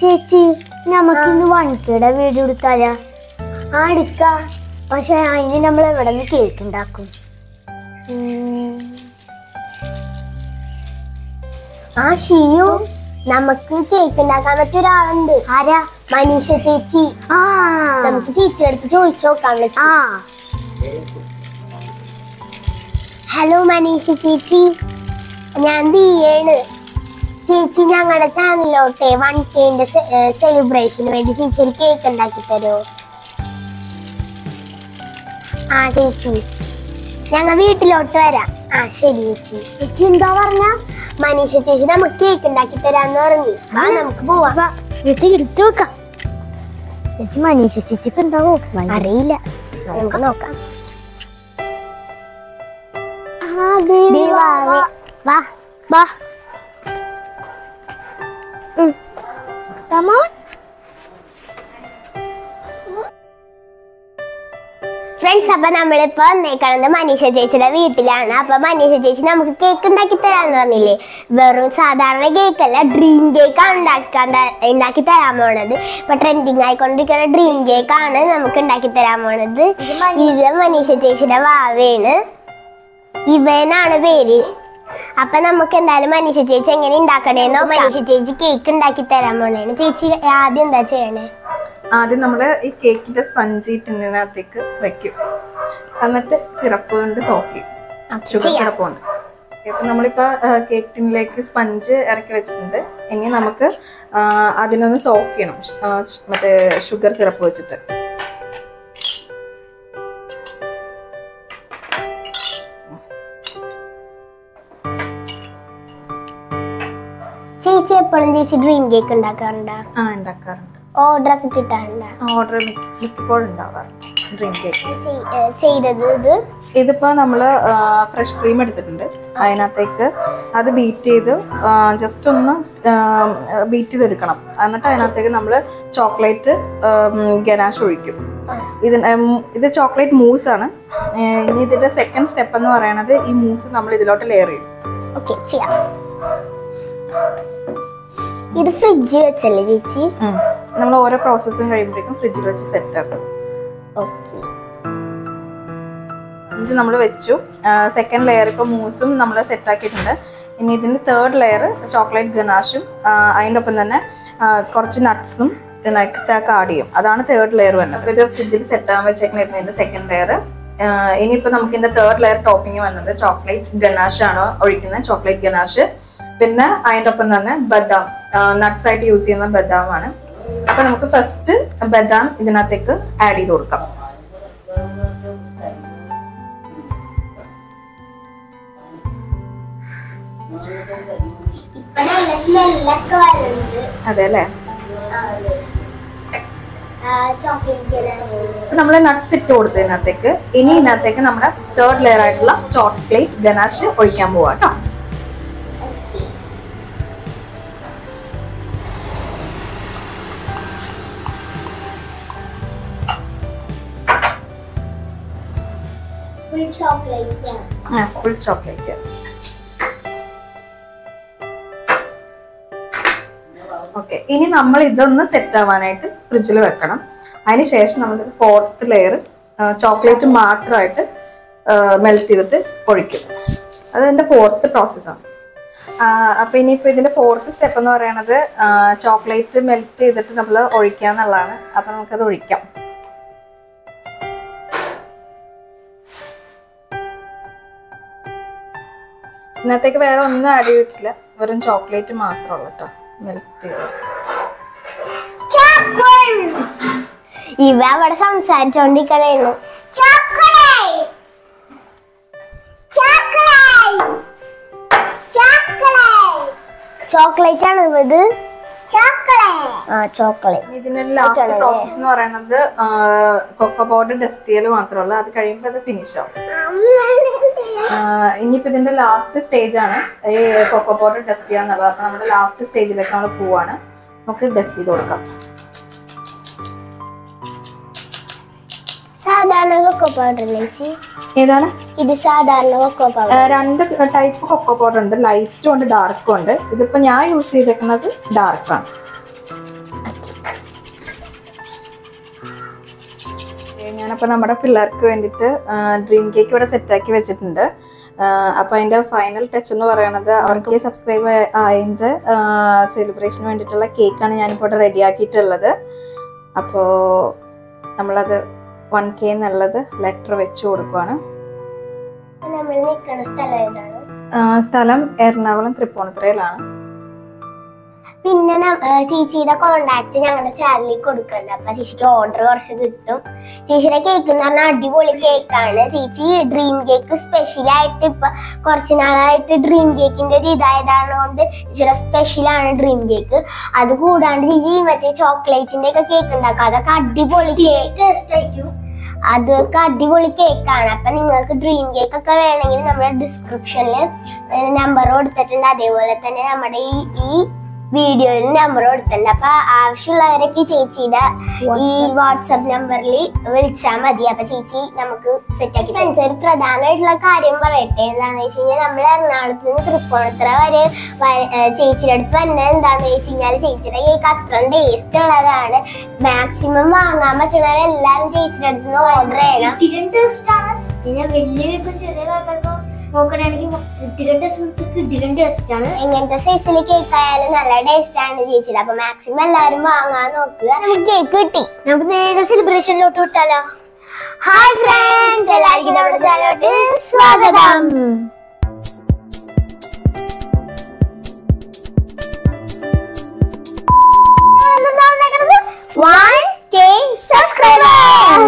ചേച്ചി നമുക്ക് ഇന്ന് വൺകയുടെ വീഡിയോ എടുത്താലാ ആ എടുക്ക പക്ഷെ അതിന് നമ്മൾ എവിടെ നിന്ന് കേക്ക് ഉണ്ടാക്കും ഉം. ആ ഷിയു നമുക്ക് കേക്ക് ഉണ്ടാക്കാൻ പറ്റിയ ഒരാളുണ്ട് ആരാ മനീഷ ചേച്ചി ആ നമുക്ക് ചേച്ചിയുടെ അടുത്ത് ചോദിച്ചു നോക്കാം വിളിച്ച്. ഹലോ മനീഷ ചേച്ചി ഞാൻ ദിയാണ് ചേച്ചി ഞങ്ങളുടെ ചാനലിലോട്ടെ വൺ കെന്റെ സെലിബ്രേഷന് വേണ്ടി ചേച്ചി ഒരു കേക്ക് ഉണ്ടാക്കി തരുമോ ആ ചേച്ചി ഞങ്ങൾ വീട്ടിലോട്ട് വരാം ആ ശരി ചേച്ചി ചേച്ചി എന്താ പറഞ്ഞ മനീഷ ചേച്ചി നമുക്ക് കേക്ക് ഉണ്ടാക്കി തരാന്ന് പറഞ്ഞു ആ നമുക്ക് പോവാം ഇത് എടുത്തു വെക്കാം ചേച്ചി മനീഷ ചേച്ചിക്ക് ഉണ്ടാവോ അറിയില്ല നമുക്ക് നോക്കാം ആ ദേവി വാ വാ വാ വാ Come on. ഫ്രണ്ട്സ് അപ്പൊ നമ്മളിപ്പോ വന്നേക്കണത് മനീഷ ചേച്ചിയുടെ വീട്ടിലാണ് അപ്പൊ മനീഷ ചേച്ചി നമുക്ക് കേക്ക് ഉണ്ടാക്കി തരാന്ന് പറഞ്ഞില്ലേ വെറും സാധാരണ കേക്ക് അല്ല ഡ്രീം കേക്ക് ആണ് ഉണ്ടാക്കാൻ ത- ഉണ്ടാക്കി തരാൻ പോണത് ഇപ്പൊ ട്രെൻഡിങ് ആയിക്കൊണ്ടിരിക്കുന്ന ഡ്രീം കേക്ക് ആണ് നമുക്ക് ഉണ്ടാക്കി തരാൻ പോണത് ഇത് മനീഷ ചേച്ചിയുടെ വാവയാണ് ഇവനാണ് പേര് അപ്പൊ നമുക്ക് എന്തായാലും മനീഷ ചേച്ചി എങ്ങനെ ഉണ്ടാക്കണേന്നോ മനീഷ ചേച്ചി കേക്ക് ഉണ്ടാക്കി തരാൻ പോണേണ് ചേച്ചി ആദ്യം എന്താ ചെയ്യണേ ആദ്യം നമ്മൾ ഈ കേക്കിന്റെ സ്പഞ്ച് ടിന്നിനകത്തേക്ക് വെക്കും എന്നിട്ട് സിറപ്പ് കൊണ്ട് സോക്ക് ചെയ്യും ഷുഗർ ചെയ്യാം. സിറപ്പ് കൊണ്ട് ഇപ്പൊ നമ്മളിപ്പോ കേക്ക് ടിന്നിലേക്ക് സ്പഞ്ച് ഇറക്കി വെച്ചിട്ടുണ്ട് ഇനി നമുക്ക് ആ, അതിനൊന്ന് സോക്ക് ചെയ്യണം ഷ്- ആ, ഷ്- മറ്റേ ഷുഗർ സിറപ്പ് വെച്ചിട്ട് ചേച്ചി എപ്പോഴും ചേച്ചി ഡ്രീം കേക്ക് ഉണ്ടാക്കാറുണ്ടോ ആ ഉണ്ടാക്കാറുണ്ട് ഓർഡർ ഒക്കെ കിട്ടാറുണ്ടോ ഓർഡർ മിക്കപ്പോഴും ഉണ്ടാവാറുണ്ട് ഡ്രീം കേക്ക് ചെയ്- ഏ, ചെയ്തത് ഇത് ഇതിപ്പോ നമ്മള് ഫ്രഷ് ക്രീം എടുത്തിട്ടുണ്ട് അതിനകത്തേക്ക് അത് ബീറ്റ് ചെയ്ത് ജസ്റ്റ് ഒന്ന് ബീറ്റ് ചെയ്തെടുക്കണം എന്നിട്ട് അതിനകത്തേക്ക് നമ്മൾ ചോക്ലേറ്റ് ഗനാഷ് ഒഴിക്കും ഇതിന് ഉം, ഇത് ചോക്ലേറ്റ് മൂസ് ആണ് ഏർ, ഇനി ഇതിന്റെ സെക്കൻഡ് സ്റ്റെപ്പ് എന്ന് പറയുന്നത് ഈ മൂസ് നമ്മൾ ഇതിലോട്ട് ലെയർ ചെയ്യും ഓക്കെ ചെയ്യാം ഇത് ഫ്രിഡ്ജ് വെച്ചല്ലേ ചേച്ചി നമ്മൾ ഓരോ പ്രോസസ്സും കഴിയുമ്പോഴേക്കും ഫ്രിഡ്ജിൽ വെച്ച് സെറ്റ് ആക്കും ഓക്കെ ഇഞ്ചി നമ്മൾ വെച്ചു സെക്കൻഡ് ലെയർ ഇപ്പോൾ മൂസും നമ്മൾ സെറ്റ് ആക്കിയിട്ടുണ്ട് ഇനി ഇതിൻ്റെ തേർഡ് ലെയർ ചോക്ലേറ്റ് ഗനാഷും അതിൻ്റെ ഒപ്പം തന്നെ ആ, കുറച്ച് നട്ട്സും ഇതിനകത്തേക്ക് ആഡ് ചെയ്യും അതാണ് തേർഡ് ലെയർ വരുന്നത് അപ്പോൾ ഇത് ഫ്രിഡ്ജിൽ സെറ്റ് ആകാൻ വെച്ചേക്കുന്ന ഇതിൻ്റെ സെക്കൻഡ് ലെയർ ഇനിയിപ്പോൾ നമുക്ക് ഇതിൻ്റെ തേർഡ് ലെയർ ടോപ്പിംഗ് വന്നത് ചോക്ലേറ്റ് ഗനാഷ് ആണ് ഒഴിക്കുന്നത് ചോക്ലേറ്റ് ഗനാഷ് പിന്നെ അതിൻ്റെ ഒപ്പം തന്നെ ബദാം നട്ട്സ് ആയിട്ട് യൂസ് ചെയ്യുന്ന ബദാമാണ് അപ്പോൾ നമുക്ക് ഫസ്റ്റ് ബദാം ഇതിനകത്തേക്ക് ആഡ് ചെയ്ത് കൊടുക്കാം ഇപ്പൊ നല്ല സ്മെല്ലൊക്കെ വരുന്നുണ്ട് അതെ അല്ലേ ചോക്ലേറ്റ് നമ്മൾ നട്ട്സ് ഇട്ട് കൊടുത്തതിനകത്തേക്ക് ഇനി ഇതിനകത്തേക്ക് നമ്മുടെ തേർഡ് ലെയർ ആയിട്ടുള്ള ചോക്ലേറ്റ് ഗനാഷ് ഒഴിക്കാൻ പോവാ കേട്ടോ full chocolate full chocolate okay ഇനി നമ്മൾ ഇതൊന്ന് സെറ്റ് ആവാനായിട്ട് ഫ്രിഡ്ജിൽ വെക്കണം അതിനുശേഷം നമ്മൾ ഫോർത്ത് ലെയർ ചോക്ലേറ്റ് മാത്രമായിട്ട് മെൽറ്റ് ചെയ്തിട്ട് ഒഴിക്കും അത് ഇതിന്റെ ഫോർത്ത് പ്രോസസ്സാണ് അപ്പൊ ഇനിയിപ്പോ ഇതിന്റെ ഫോർത്ത് സ്റ്റെപ്പ് എന്ന് പറയുന്നത് ചോക്ലേറ്റ് മെൽറ്റ് ചെയ്തിട്ട് നമ്മൾ ഒഴിക്കുക എന്നുള്ളതാണ് അപ്പൊ നമുക്കത് ഒഴിക്കാം ഇന്നത്തേക്ക് വേറെ ഒന്നും ആഡ് ചെയ്തിട്ടില്ല വെറും ചോക്ലേറ്റ് മാത്രമുള്ളൂ കേട്ടോ മെൽറ്റ് ചെയ്ത് ഇവ അവിടെ സംസാരിച്ചോണ്ടിരിക്കണേന്നു ചോക്ലേറ്റ് ആണ് ഇത് ആ ചോക്ലേറ്റ് ഇതിനൊരു ലാസ്റ്റ് പ്രോസസ് എന്ന് പറയുന്നത് കൊക്കോ പൗഡർ ഡസ്റ്റ് ചെയ്യൽ മാത്രമല്ല അത് കഴിയുമ്പോൾ അത് ഫിനിഷ് ആവും ആഹ് ഇനിയിപ്പോ ഇതിന്റെ ലാസ്റ്റ് സ്റ്റേജ് ആണ് ഈ കൊക്കോ പൗഡർ ടെസ്റ്റ് ചെയ്യാന്നുള്ളത് അപ്പൊ നമ്മുടെ ലാസ്റ്റ് സ്റ്റേജിലേക്ക് നമ്മൾ പോവാണ് നമുക്ക് ടെസ്റ്റ് ചെയ്ത് കൊടുക്കാം സാധാരണ കൊക്കോ പൗഡർ ചേച്ചി ഏതാണ് ഇത് സാധാരണ കൊക്കോ പൗഡർ ആഹ് രണ്ട് ടൈപ്പ് കൊക്കോ പൗഡർ ഉണ്ട് ലൈറ്റും ഉണ്ട് ഡാർക്കും ഉണ്ട് ഇതിപ്പോ ഞാൻ യൂസ് ചെയ്തേക്കുന്നത് ഡാർക്കാണ് ഞാനപ്പോൾ നമ്മുടെ പിള്ളേർക്ക് വേണ്ടിയിട്ട് ഡ്രീം കേക്ക് ഇവിടെ സെറ്റാക്കി വെച്ചിട്ടുണ്ട് അപ്പോൾ അതിൻ്റെ ഫൈനൽ ടച്ച് എന്ന് പറയുന്നത് അവർക്ക് സബ്സ്ക്രൈബ് ആയതിൻ്റെ സെലിബ്രേഷന് വേണ്ടിയിട്ടുള്ള കേക്കാണ് ഞാനിപ്പോൾ ഇവിടെ റെഡിയാക്കിയിട്ടുള്ളത് അപ്പോൾ നമ്മളത് വൺ കെ എന്നുള്ളത് ലെറ്റർ വെച്ച് കൊടുക്കുവാണ് നമ്മൾ നിൽക്കുന്ന സ്ഥലം ഏതാണ് ആ, സ്ഥലം എറണാകുളം തൃപ്പൂണിത്തുറയിലാണ് പിന്നെ നം- ഏർ ചേച്ചിയുടെ കോണ്ടാക്ട് ഞങ്ങളുടെ ചാനലിൽ കൊടുക്കുന്നുണ്ട് അപ്പൊ ചേച്ചിക്ക് ഓർഡർ കുറച്ച് കിട്ടും ചേച്ചിയുടെ കേക്ക് എന്ന് പറഞ്ഞാൽ അടിപൊളി കേക്കാണ് ചേച്ചി ഡ്രീം കേക്ക് സ്പെഷ്യൽ ആയിട്ട് ഇപ്പൊ കുറച്ച് നാളായിട്ട് ഡ്രീം കേക്കിന്റെ ഒരു ഇതായതാണ് കൊണ്ട് ചേച്ചിയുടെ സ്പെഷ്യൽ ആണ് ഡ്രീം കേക്ക് അത് കൂടാണ്ട് ചേച്ചി മറ്റേ ചോക്ലേറ്റിന്റെ ഒക്കെ കേക്ക് ഉണ്ടാക്കും അതൊക്കെ അടിപൊളി ടേസ്റ്റ് ആയിരിക്കും അതൊക്കെ അടിപൊളി കേക്കാണ് അപ്പൊ നിങ്ങൾക്ക് ഡ്രീം കേക്ക് ഒക്കെ വേണമെങ്കിൽ നമ്മുടെ ഡിസ്ക്രിപ്ഷനിൽ നമ്പർ കൊടുത്തിട്ടുണ്ട് അതേപോലെ തന്നെ നമ്മുടെ ഈ ഈ വീഡിയോയിൽ നമ്പർ കൊടുത്തിട്ടുണ്ട് അപ്പൊ ആവശ്യമുള്ളവരൊക്കെ ചേച്ചിയുടെ ഈ വാട്സപ്പ് നമ്പറിൽ വിളിച്ചാൽ മതി അപ്പൊ ചേച്ചി നമുക്ക് സെറ്റാക്കി ഫ്രണ്ട്സ് ഒരു പ്രധാനമായിട്ടുള്ള കാര്യം പറയട്ടെ എന്താന്ന് വെച്ച് കഴിഞ്ഞാൽ നമ്മൾ എറണാകുളത്ത് നിന്ന് തൃപ്പൂണിത്തുറ വരെ വ- ഏർ ചേച്ചിയുടെ അടുത്ത് വരുന്നത് എന്താന്ന് വെച്ച് കഴിഞ്ഞാൽ ചേച്ചിയുടെ കേക്ക് അത്ര ടേസ്റ്റ് ഉള്ളതാണ് മാക്സിമം വാങ്ങാൻ പറ്റുന്നവരെല്ലാരും ചേച്ചിയുടെ അടുത്ത് നിന്ന് ഓർഡർ ചെയ്യണം ഇത്തിരി ടേസ്റ്റ് ആണ് പിന്നെ വലിയ കേക്കും ചെറിയ കേക്കൊക്കെ നോക്കണമെങ്കിൽ ഇത്തിരി ടേസ്റ്റ് ഇത്തിരി ടേസ്റ്റ് ആണ് എങ്ങനത്തെ സൈസിൽ കേക്ക് ആയാലും നല്ല ടേസ്റ്റ് ആണ് ചേച്ചിയുടെ അപ്പൊ മാക്സിമം എല്ലാവരും വാങ്ങാൻ നോക്കുക നമുക്ക് കേക്ക് കിട്ടി നമുക്ക് നേരെ സെലിബ്രേഷനിലോട്ട് വിട്ടാലോ ഹായ് ഫ്രണ്ട്സ് എല്ലാവർക്കും നമ്മുടെ ചാനലോട്ട് സ്വാഗതം വൺ കെ സബ്സ്ക്രൈബർ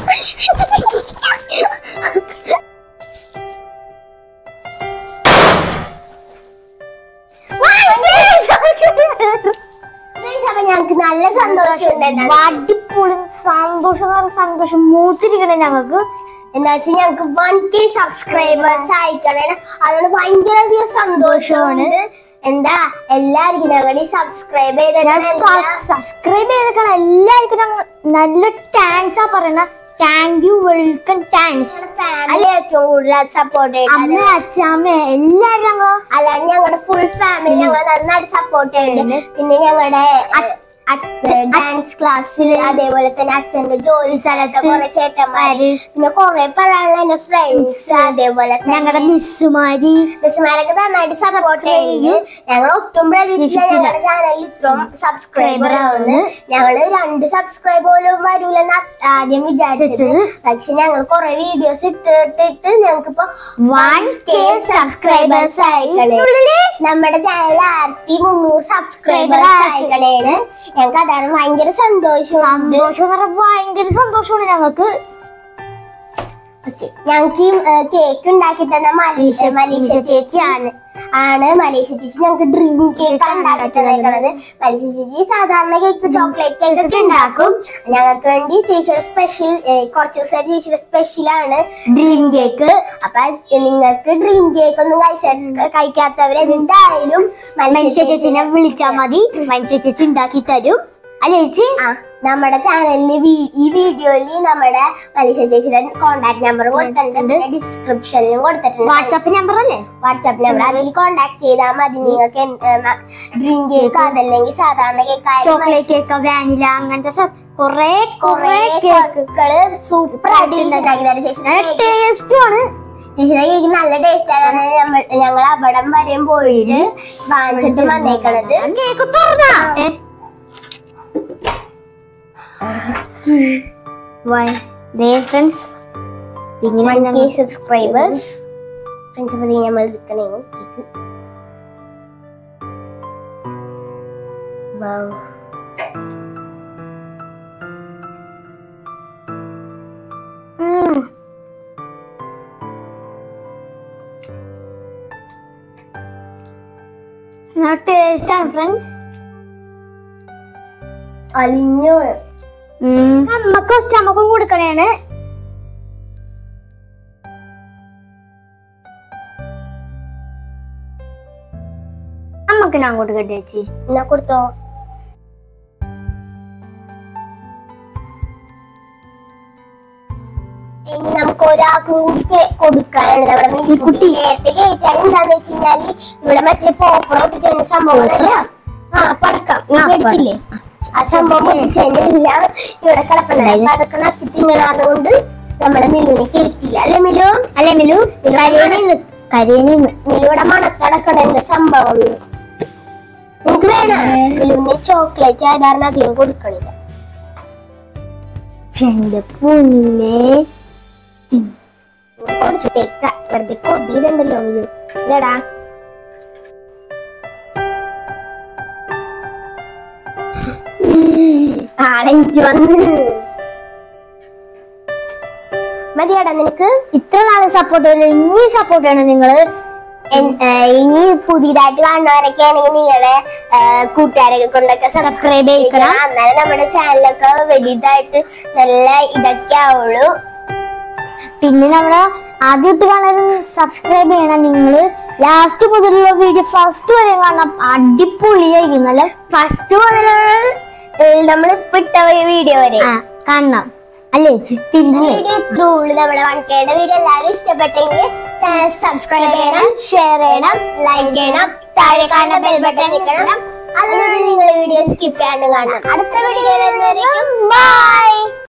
അപ്പൊ ഞങ്ങൾക്ക് നല്ല സന്തോഷമുണ്ട് അടിപൊളി സന്തോഷം എന്ന് പറഞ്ഞാൽ സന്തോഷം മൂത്തിരിക്കണേ ഞങ്ങൾക്ക് എന്താ വെച്ചാൽ ഞങ്ങൾക്ക് വൺ കെ സബ്സ്ക്രൈബേഴ്സ് ആയിക്കണേ അതുകൊണ്ട് ഭയങ്കര അധികം സന്തോഷമാണ് എന്താ എല്ലാവർക്കും ഞങ്ങളുടെ സബ്സ്ക്രൈബ് ചെയ്ത സബ്സ്ക്രൈബ് ചെയ്തേക്കണം എല്ലാവർക്കും ഞങ്ങൾ നല്ല താങ്ക്സ് ആ പറയണ thank you welcome thanks family ഏറ്റവും കൂടുതൽ സപ്പോർട്ട് അമ്മ ചെയ്യുന്നത് അച്ഛാമ്മ എല്ലാവരും ഞങ്ങൾ അല്ലാണ്ട് ഞങ്ങളുടെ ഫുൾ ഫാമിലി ഞങ്ങളെ നന്നായിട്ട് സപ്പോർട്ട് ചെയ്യുന്നുണ്ട് പിന്നെ ഞങ്ങളുടെ ഡാൻസ് ക്ലാസ്സിൽ അതേപോലെ തന്നെ അച്ഛന്റെ ജോലി സ്ഥലത്തെ കുറെ ചേട്ടന്മാര് പിന്നെ കുറെ പറയാനുള്ള എന്റെ ഫ്രണ്ട്സ് അതേപോലെ ഞങ്ങളുടെ മിസ്സുമാരി മിസ്സുമാരൊക്കെ നന്നായിട്ട് സപ്പോർട്ട് ചെയ്യുന്നു ഞങ്ങൾ ഒട്ടും പ്രതീക്ഷിച്ചില്ല ഞങ്ങളുടെ ചാനലിൽ ഇത്രയും സബ്സ്ക്രൈബർ ആവുന്നു ഞങ്ങള് രണ്ട് സബ്സ്ക്രൈബ് പോലും വരൂലെന്ന് ആദ്യം വിചാരിച്ചത് പക്ഷെ ഞങ്ങൾ കുറെ വീഡിയോസ് ഇട്ടിട്ട് ഞങ്ങൾക്കിപ്പോ വൺ കെ സബ്സ്ക്രൈബേഴ്സ് ആയിക്കണേ നമ്മുടെ ചാനൽ ആയിരത്തി മുന്നൂറ് സബ്സ്ക്രൈബേഴ്സ് ആയിക്കണേണ് ഞങ്ങൾക്ക് അതാണ് ഭയങ്കര സന്തോഷം സന്തോഷം എന്ന് പറഞ്ഞാൽ ഭയങ്കര സന്തോഷമാണ് ഞങ്ങൾക്ക് ഞങ്ങൾക്ക് കേക്ക് ഉണ്ടാക്കി തന്ന മലീഷ മലീഷ ചേച്ചിയാണ് ആണ് മലേഷ്യ ചേച്ചി ഞങ്ങൾക്ക് ഡ്രീം കേക്ക് ഉണ്ടാക്കി തന്നേക്കണത് മലേഷ്യ ചേച്ചി സാധാരണ കേക്ക് ചോക്ലേറ്റ് കേക്ക് ഒക്കെ ഉണ്ടാക്കും ഞങ്ങൾക്ക് വേണ്ടി ചേച്ചിയുടെ സ്പെഷ്യൽ കുറച്ച് ദിവസമായിട്ട് ചേച്ചിയുടെ സ്പെഷ്യൽ ആണ് ഡ്രീം കേക്ക് അപ്പൊ നിങ്ങൾക്ക് ഡ്രീം കേക്ക് ഒന്നും കഴിച്ച കഴിക്കാത്തവരെ എന്തായാലും മനുഷ്യ ചേച്ചിനെ വിളിച്ചാൽ മതി മനുഷ്യ ചേച്ചി ഉണ്ടാക്കി തരും അല്ലേ ചേച്ചി ആ നമ്മുടെ ചാനലിൽ ഈ വീഡിയോയിൽ നമ്മുടെ മലേഷ്യ ചേച്ചിയുടെ കോൺടാക്ട് നമ്പർ കൊടുത്തിട്ടുണ്ട് ഡിസ്ക്രിപ്ഷനിലും കൊടുത്തിട്ടുണ്ട് വാട്സാപ്പ് നമ്പർ അല്ലേ വാട്സാപ്പ് നമ്പർ അതിൽ കോൺടാക്ട് ചെയ്താൽ മതി നിങ്ങൾക്ക് ഡ്രീം കേക്ക് അതല്ലെങ്കിൽ സാധാരണ കേക്ക് ചോക്ലേറ്റ് കേക്ക് വാനില അങ്ങനത്തെ സ- കൊറേ കൊറേ കേക്ക് കേക്കുകള് സൂപ്പർ ആയിട്ട് ഉണ്ടാക്കി തരാം ചേച്ചിയുടെ ടേസ്റ്റും ആണ് ചേച്ചിയുടെ കേക്ക് നല്ല ടേസ്റ്റ് ആണ് നമ്മൾ ഞങ്ങൾ അവിടം വരെയും പോയിട്ട് വാങ്ങിച്ചിട്ട് വന്നേക്കണത് കേക്ക് തുറന്നാ ഫ്രണ്ട്സ് ഇങ്ങനെ വൺ കെ ഞങ്ങൾ- സബ്സ്ക്രൈബേഴ്സ് ഫ്രണ്ട്സ് അപ്പോൾ നമ്മൾ എടുക്കണേ കേക്ക് വൗ ഉം. നല്ല ടേസ്റ്റ് ആണ് ഫ്രണ്ട്സ് അലിഞ്ഞു അമ്മക്കും ചമ്മക്കും കൊടുക്കണേണ് അമ്മക്ക് ഞാൻ കൊടുക്കട്ടെ ചേച്ചി എന്നാ കൊടുത്തോ ഇനി നമുക്ക് ഒരാൾക്കും കൂടി കേ- കൊടുക്കാനാണ് നമ്മുടെ മിനിക്കുട്ടി നേരത്തെ കേറ്റാൻ എന്താന്ന് വെച്ച് കഴിഞ്ഞാല് ഇവിടെ മറ്റേ പോപ്പർ ഒട്ടിച്ചിരുന്ന സംഭവം ആ പടക്കം നീ മേടിച്ചില്ലേ ആ സംഭവം പൊട്ടിച്ചതിനെല്ലാം ഇവിടെ കിടപ്പുണ്ടായിരുന്നു അപ്പൊ അതൊക്കെ നക്കി തിന്നണതുകൊണ്ട് നമ്മുടെ മിലുവിനെ കേട്ടില്ല അല്ലെ മിലു അല്ലെ മിലു കരേണിന്ന് കരേണിന്ന് മിലുവിടെ മണത്തടക്കണ എന്താ സംഭവം നിനക്ക് വേണം മിലുവിന് ചോക്ലേറ്റ് സാധാരണ അധികം കൊടുക്കണില്ല എന്റെ പൊന്നെ കുറച്ച് തേക്ക വെറുതെ കൊതിയിലുണ്ടല്ലോ മിലു ഇല്ലടാ ആളെഞ്ചു വന്ന് മതിയാടാ നിനക്ക് ഇത്ര നാളെ സപ്പോർട്ട് ചെയ്യണം ഇനി സപ്പോർട്ട് ചെയ്യണം നിങ്ങള് എൻ- ഏ, ഇനി പുതിയതായിട്ട് കാണുന്നവരൊക്കെ ആണെങ്കിൽ നിങ്ങളുടെ കൂട്ടുകാരൊക്കെ കൊണ്ടൊക്കെ സബ്സ്ക്രൈബ് ചെയ്യിക്കണം എന്നാലും നമ്മുടെ ചാനലൊക്കെ വലുതായിട്ട് നല്ല ഇതൊക്കെ ആവുള്ളൂ പിന്നെ നമ്മള് ആദ്യമായിട്ട് കാണാൻ സബ്സ്ക്രൈബ് ചെയ്യണം നിങ്ങള് ലാസ്റ്റ് മുതലുള്ള വീഡിയോ ഫസ്റ്റ് വരെ കാണാം അടിപൊളിയായിരിക്കും നല്ല ഫസ്റ്റ് മുതൽ നമ്മൾ ഇപ്പൊ ഇട്ട വീഡിയോ വരെ ആ, കാണണം അല്ലേ ചേച്ചി തിരിഞ്ഞു വീഡിയോ ഇത്രേ ഉള്ളൂ നമ്മുടെ വൺ കെയുടെ വീഡിയോ എല്ലാവരും ഇഷ്ടപ്പെട്ടെങ്കിൽ ചാനൽ സബ്സ്ക്രൈബ് ചെയ്യണം ഷെയർ ചെയ്യണം ലൈക്ക് ചെയ്യണം താഴെ കാണുന്ന ബെൽ ബട്ടൺ നിൽക്കണം അതുകൊണ്ട് നിങ്ങൾ വീഡിയോ സ്കിപ്പ് ചെയ്യാണ്ട് കാണണം അടുത്ത വീഡിയോ വരുന്നവരേക്കും ബൈ